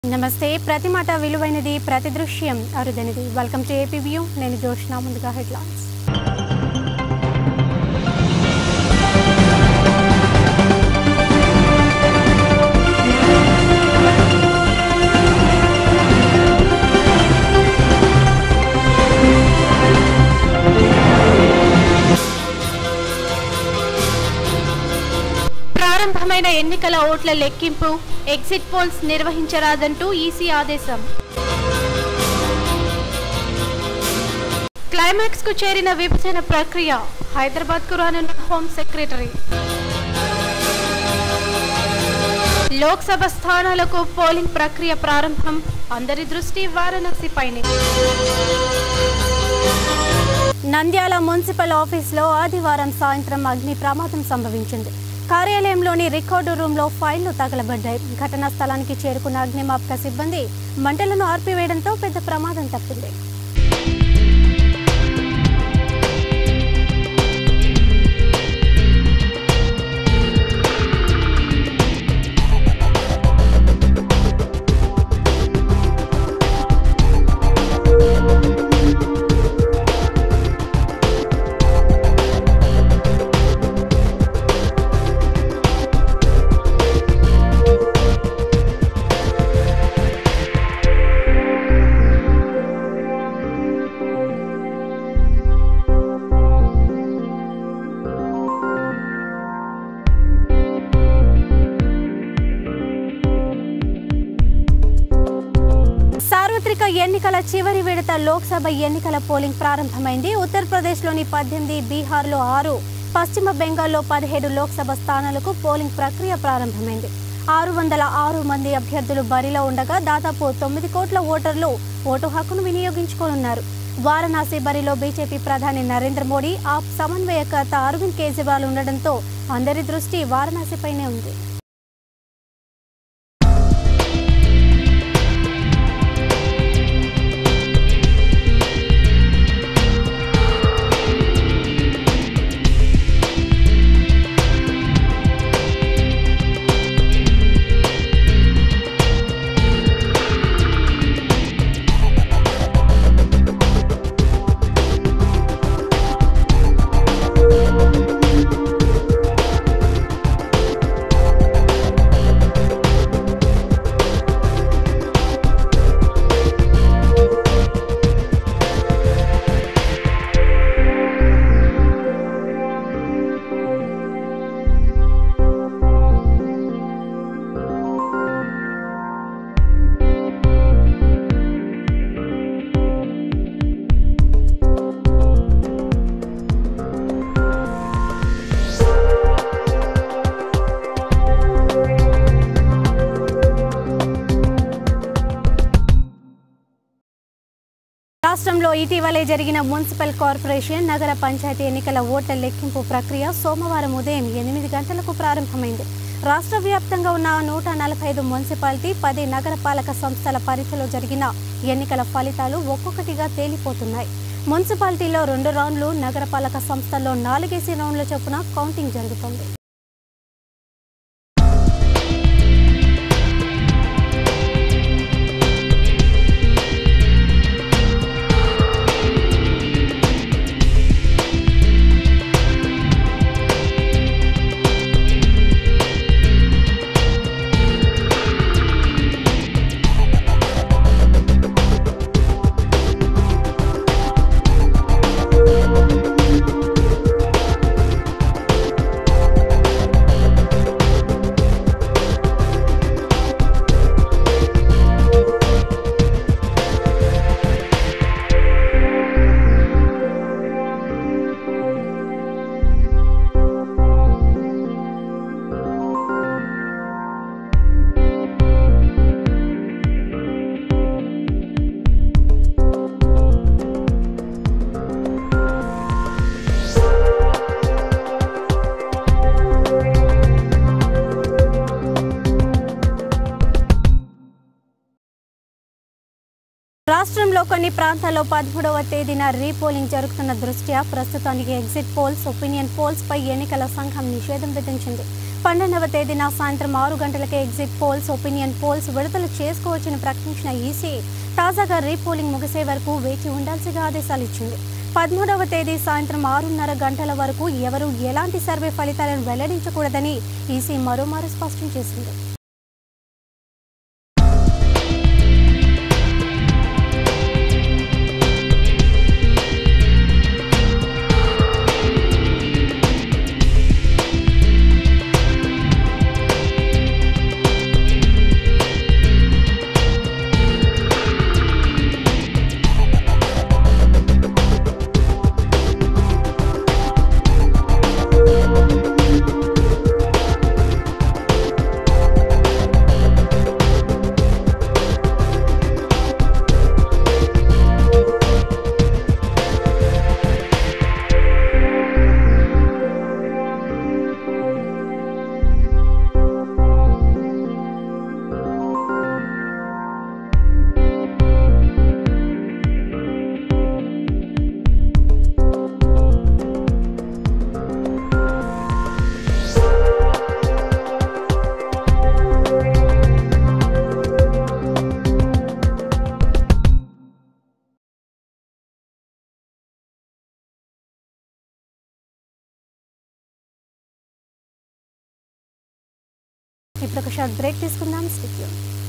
నమస్తే ప్రతి మాట విలువైనది ప్రతి దృశ్యం అరుదైనది వెల్కమ్ టు ఏపీ వ్యూ నేను జోష్నా ముందుగా హెడ్లైన్స్ ప్రారంభమైన ఎన్నికల ఓట్ల లెక్కింపు ఎగ్జిట్ పోల్స్ నిర్వహించరాదంటూ ఈసీ ఆదేశం క్లైమాక్స్ కు చేరిన విభజన ప్రక్రియ హైదరాబాద్ కు రానున్న హోం సెక్రటరీ లోక్సభ స్థానాలకు పోలింగ్ ప్రక్రియ ప్రారంభం అందరి దృష్టి వారణాసిపైనే నంద్యాల మున్సిపల్ ఆఫీసులో ఆదివారం సాయంత్రం అగ్ని ప్రమాదం సంభవించింది కార్యాలయంలోని రికార్డు రూమ్లో ఫైళ్లు తగలబడ్డాయి ఘటనా స్థలానికి చేరుకున్న అగ్నిమాపక సిబ్బంది మంటలను ఆర్పివేయడంతో పెద్ద ప్రమాదం తప్పింది సార్వత్రిక ఎన్నికల చివరి విడత లోక్సభ ఎన్నికల పోలింగ్ ప్రారంభమైంది ఉత్తరప్రదేశ్లోని పద్దెనిమిది బీహార్లో ఆరు పశ్చిమ బెంగాల్లో పదిహేడు లోక్సభ స్థానాలకు పోలింగ్ ప్రక్రియ ప్రారంభమైంది ఆరు వందల ఆరు మంది అభ్యర్థులు బరిలో ఉండగా దాదాపు తొమ్మిది కోట్ల ఓటర్లు ఓటు హక్కును వినియోగించుకోనున్నారు వారణాసి బరిలో బీజేపీ ప్రధాని నరేంద్ర మోడీ ఆప్ సమన్వయకర్త అరవింద్ కేజ్రీవాల్ ఉండడంతో అందరి దృష్టి వారణాసిపైనే ఉంది రాష్ట్రంలో ఇటీవలే జరిగిన మున్సిపల్ కార్పొరేషన్ నగర పంచాయతీ ఎన్నికల ఓట్ల లెక్కింపు ప్రక్రియ సోమవారం ఉదయం ఎనిమిది గంటలకు ప్రారంభమైంది రాష్ట్ర వ్యాప్తంగా ఉన్న నూట నలభై ఐదు మున్సిపాలిటీ పది నగరపాలక సంస్థల పరిధిలో జరిగిన ఎన్నికల ఫలితాలు ఒక్కొక్కటిగా తేలిపోతున్నాయి మున్సిపాలిటీలో రెండు రౌండ్లు నగరపాలక సంస్థల్లో నాలుగేసి రౌండ్ల చొప్పున కౌంటింగ్ జరుగుతోంది రాష్ట్రంలో కొన్ని ప్రాంతాల్లో పదమూడవ తేదీన రీపోలింగ్ జరుగుతున్న దృష్ట్యా ప్రస్తుతానికి ఎగ్జిట్ పోల్స్ ఒపీనియన్ పోల్స్ పై ఎన్నికల సంఘం నిషేధం విధించింది పన్నెండవ తేదీన సాయంత్రం ఆరు గంటలకే ఎగ్జిట్ పోల్స్ ఒపీనియన్ పోల్స్ విడుదల చేసుకోవచ్చని ప్రకటించిన ఈసీ తాజాగా రీపోలింగ్ ముగిసే వరకు వేచి ఉండాల్సిగా ఆదేశాలు ఇచ్చింది పదమూడవ తేదీ సాయంత్రం ఆరున్నర గంటల వరకు ఎవరూ ఎలాంటి సర్వే ఫలితాలను వెల్లడించకూడదని ఈసీ మరోమారు స్పష్టం చేసింది ఇప్పుడు ఒక షార్ట్ బ్రేక్ తీసుకుందాం స్టిక్